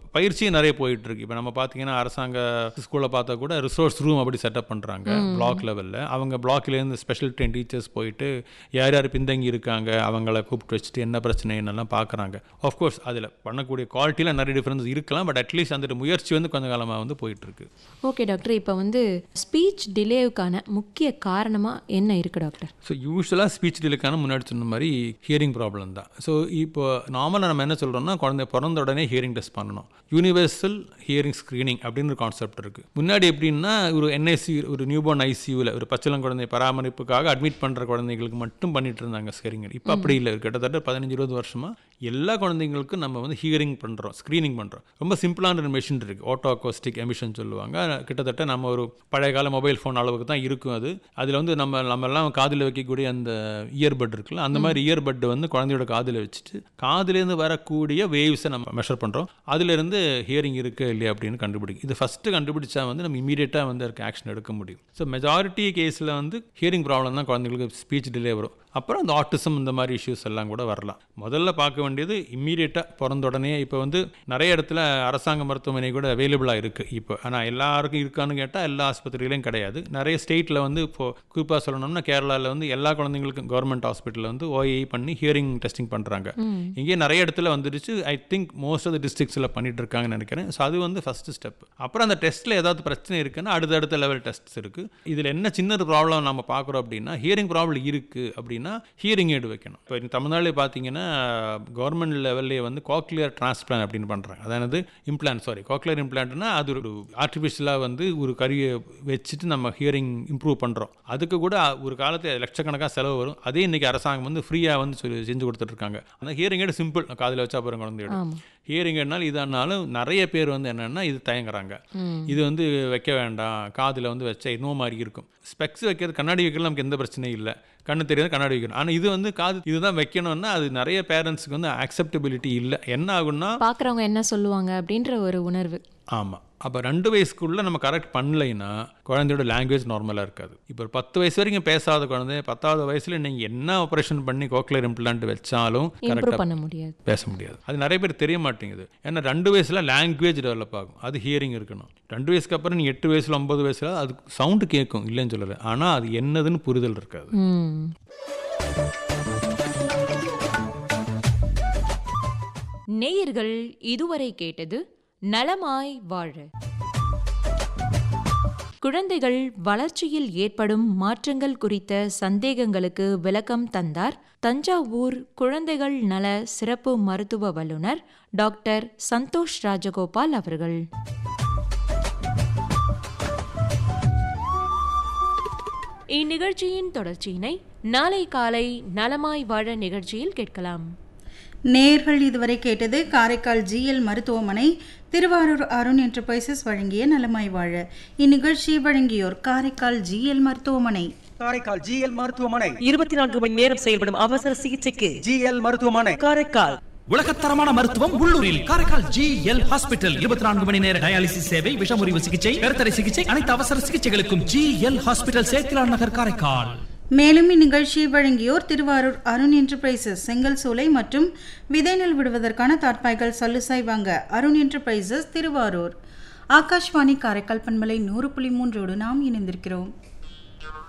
பயிற்சியும் நிறைய போயிட்டு இருக்கு இப்போ நம்ம பார்த்தீங்கன்னா அரசாங்க ஸ்கூலில் பார்த்தா கூட ரிசோர்ஸ் ரூம் அப்படி செட்டப் பண்ணுறாங்க பிளாக் லெவலில் அவங்க பிளாக்லேருந்து ஸ்பெஷல் ட்ரெயின் டீச்சர்ஸ் போயிட்டு யார் யார் பின்தங்கி இருக்காங்க அவங்கள கூப்பிட்டு வச்சுட்டு என்ன பிரச்சனை என்னெல்லாம் பார்க்குறாங்க ஆஃப்கோர்ஸ் அதில் பண்ணக்கூடிய குவாலிட்டியில் நிறைய டிஃப்ரென்ஸ் இருக்கலாம் பட் அட்லீஸ்ட் அந்த முயற்சி வந்து கொஞ்ச காலமாக வந்து போயிட்டு இருக்கு ஓகே டாக்டர் இப்போ வந்து ஸ்பீச் டிலேவுக்கான முக்கிய காரணமாக என்ன இருக்குது டாக்டர் ஸோ யூஸ்வலாக ஸ்பீச் டிலேக்கான முன்னாடி சொன்ன மாதிரி ஹியரிங் ப்ராப்ளம் தான் ஸோ இப்போ நார்மலாக நம்ம என்ன சொல்கிறோம்னா குழந்தை பிறந்த உடனே ஹியரிங் டெஸ்ட் பண்ணணும் யூனிவர்சல் ஹியரிங் ஸ்க்ரீனிங் அப்படின்னு ஒரு கான்செப்ட் இருக்குது முன்னாடி எப்படின்னா ஒரு என்ஐசி ஒரு நியூபோர்ன் ஐசியூவில் ஒரு பச்சிளம் குழந்தை பராமரிப்புக்காக அட்மிட் பண்ணுற குழந்தைங்களுக்கு மட்டும் பண்ணிட்டு இருந்தாங்க ஸ்கேரிங் இப்போ அப்படி இல்லை கிட்டத்தட்ட பதினஞ்சு இருபது வருஷமாக எல்லா குழந்தைங்களுக்கும் நம்ம வந்து ஹியரிங் பண்ணுறோம் ஸ்க்ரீனிங் பண்ணுறோம் ரொம்ப சிம்பிளான ஒரு மிஷின் இருக்குது ஆட்டோ அக்கோஸ்டிக் எமிஷன் சொல்லுவாங்க கிட்டத்தட்ட நம்ம ஒரு பழைய கால மொபைல் ஃபோன் அளவுக்கு தான் இருக்கும் அது அதில் வந்து நம்ம நம்ம எல்லாம் காதில் வைக்கக்கூடிய அந்த இயர்பட் இருக்குல்ல அந்த மாதிரி இயர்பட் வந்து குழந்தையோட காதில் வச்சுட்டு காதுலேருந்து வரக்கூடிய வேவ்ஸை நம்ம மெஷர் பண்ணுறோம் அதுலேருந்து ஹியரிங் இருக்கு இல்லையா அப்படின்னு கண்டுபிடிக்கும் இது ஃபஸ்ட்டு கண்டுபிடிச்சா வந்து நம்ம இமீடியட்டாக வந்து அதுக்கு ஆக்ஷன் எடுக்க முடியும் ஸோ மெஜாரிட்டி கேஸில் வந்து ஹியரிங் ப்ராப்ளம் தான் குழந்தைங்களுக்கு ஸ்பீச் டிலே வரும் அப்புறம் அந்த ஆட்டிசம் இந்த மாதிரி இஷ்யூஸ் எல்லாம் கூட வரலாம் முதல்ல பார்க்க வேண்டியது இம்மீடியட்டாக பிறந்த உடனே இப்போ வந்து நிறைய இடத்துல அரசாங்க மருத்துவமனை கூட அவைலபிளாக இருக்குது இப்போ ஆனால் எல்லாருக்கும் இருக்கான்னு கேட்டால் எல்லா ஆஸ்பத்திரியிலையும் கிடையாது நிறைய ஸ்டேட்டில் வந்து இப்போ குறிப்பாக சொல்லணும்னா கேரளாவில் வந்து எல்லா குழந்தைங்களுக்கும் கவர்மெண்ட் ஹாஸ்பிட்டலில் வந்து ஓஐ பண்ணி ஹியரிங் டெஸ்டிங் பண்ணுறாங்க இங்கே நிறைய இடத்துல வந்துடுச்சு I think most of the டிஸ்ட்ரிக்ஸில் பண்ணிட்டு இருக்காங்கன்னு நினைக்கிறேன் ஸோ அது வந்து ஃபஸ்ட்டு ஸ்டெப் அப்புறம் அந்த டெஸ்ட்டில் ஏதாவது பிரச்சனை இருக்குன்னா அடுத்தடுத்த லெவல் டெஸ்ட்ஸ் இருக்குது இதில் என்ன சின்ன ஒரு ப்ராப்ளம் நம்ம பார்க்குறோம் அப்படின்னா ஹியரிங் ப்ராப்ளம் இருக்குது அப்படின்னா ஹியரிங் எய்டு வைக்கணும் இப்போ தமிழ்நாட்டில் பார்த்தீங்கன்னா கவர்மெண்ட் லெவல்லே வந்து காக்லியர் டிரான்ஸ்பிளான் அப்படின்னு பண்ணுறாங்க அதாவது இம்ப்ளான்ட் சாரி காக்லியர் இம்ப்ளான்ட்னா அது ஒரு ஆர்டிஃபிஷியலாக வந்து ஒரு கருவியை வச்சுட்டு நம்ம ஹியரிங் இம்ப்ரூவ் பண்ணுறோம் அதுக்கு கூட ஒரு காலத்தில் லட்சக்கணக்காக செலவு வரும் அதே இன்னைக்கு அரசாங்கம் வந்து ஃப்ரீயாக வந்து சொல்லி செஞ்சு கொடுத்துட்ருக்காங்க அந்த ஹியரிங் எய்டு சிம்பிள் காதில் வச்சா போகிற குழந்தையோட ஹியரிங் எய்ட்னால இதானாலும் நிறைய பேர் வந்து என்னென்னா இது தயங்குறாங்க இது வந்து வைக்க வேண்டாம் காதில் வந்து வச்சா இன்னும் மாதிரி இருக்கும் ஸ்பெக்ஸ் வைக்கிறது கண்ணாடி வைக்கிறது நமக்கு எந்த பிரச்சனையும் இல்லை கண்ணு தெரியாது கண்ணாடி வைக்கணும் ஆனால் இது வந்து காது இதுதான் வைக்கணும்னா அது நிறைய பேரண்ட்ஸ்க்கு வந்து அக்செப்டபிலிட்டி இல்லை என்ன ஆகும்னா பார்க்குறவங்க என்ன சொல்லுவாங்க அப்படின்ற ஒரு உணர்வு ஆமாம் அப்போ ரெண்டு வயசுக்குள்ளே நம்ம கரெக்ட் பண்ணலைன்னா குழந்தையோட லாங்குவேஜ் நார்மலாக இருக்காது இப்போ ஒரு பத்து வயசு வரைக்கும் பேசாத குழந்தை பத்தாவது வயசில் நீங்கள் என்ன ஆப்ரேஷன் பண்ணி கோக்லியர் இம்ப்ளான்ட் வச்சாலும் இம்ப்ரூவ் கரெக்டாக பண்ண முடியாது பேச முடியாது அது நிறைய பேர் தெரிய மாட்டேங்குது ஏன்னா ரெண்டு வயசில் லாங்குவேஜ் டெவலப் ஆகும் அது ஹியரிங் இருக்கணும் ரெண்டு வயசுக்கு அப்புறம் நீங்கள் எட்டு வயசில் ஒன்பது வயசில் அது சவுண்டு கேட்கும் இல்லைன்னு சொல்லலை ஆனால் அது என்னதுன்னு புரிதல் இருக்காது ம் நேயர்கள் இதுவரை கேட்டது நலமாய் வாழ குழந்தைகள் வளர்ச்சியில் ஏற்படும் மாற்றங்கள் குறித்த சந்தேகங்களுக்கு விளக்கம் தந்தார் தஞ்சாவூர் குழந்தைகள் நல சிறப்பு மருத்துவ வல்லுநர் டாக்டர் சந்தோஷ் ராஜகோபால் அவர்கள் இந்நிகழ்ச்சியின் தொடர்ச்சியினை நாளை காலை நலமாய் வாழ நிகழ்ச்சியில் கேட்கலாம் நேர்கள் இதுவரை கேட்டது காரைக்கால் ஜிஎல் மருத்துவமனை திருவாரூர் அருண் என்டர்பிரைசஸ் வழங்கிய நலமாய் வாழ இந்நிகழ்ச்சியை வழங்கியோர் காரைக்கால் ஜிஎல் மருத்துவமனை காரைக்கால் ஜிஎல் மருத்துவமனை இருபத்தி நான்கு மணி நேரம் செயல்படும் அவசர சிகிச்சைக்கு ஜிஎல் மருத்துவமனை காரைக்கால் உலகத்தரமான மருத்துவம் உள்ளூரில் காரைக்கால் ஜி எல் ஹாஸ்பிட்டல் இருபத்தி நான்கு மணி நேர டயாலிசிஸ் சேவை விஷமுறிவு சிகிச்சை கருத்தடை சிகிச்சை அனைத்து அவசர சிகிச்சைகளுக்கும் ஜி எல் ஹாஸ்பிட்டல் சேத்திலான் நகர் காரைக்கால் மேலும் இந்நிகழ்ச்சியை வழங்கியோர் திருவாரூர் அருண் என்டர்பிரைசஸ் செங்கல் சூளை மற்றும் விதை நெல் விடுவதற்கான தாட்பாய்கள் சல்லுசாய் வாங்க அருண் என்டர்பிரைசஸ் திருவாரூர் ஆகாஷ்வாணி காரைக்கால் பண்பலை நூறு புள்ளி மூன்றோடு நாம் இணைந்திருக்கிறோம்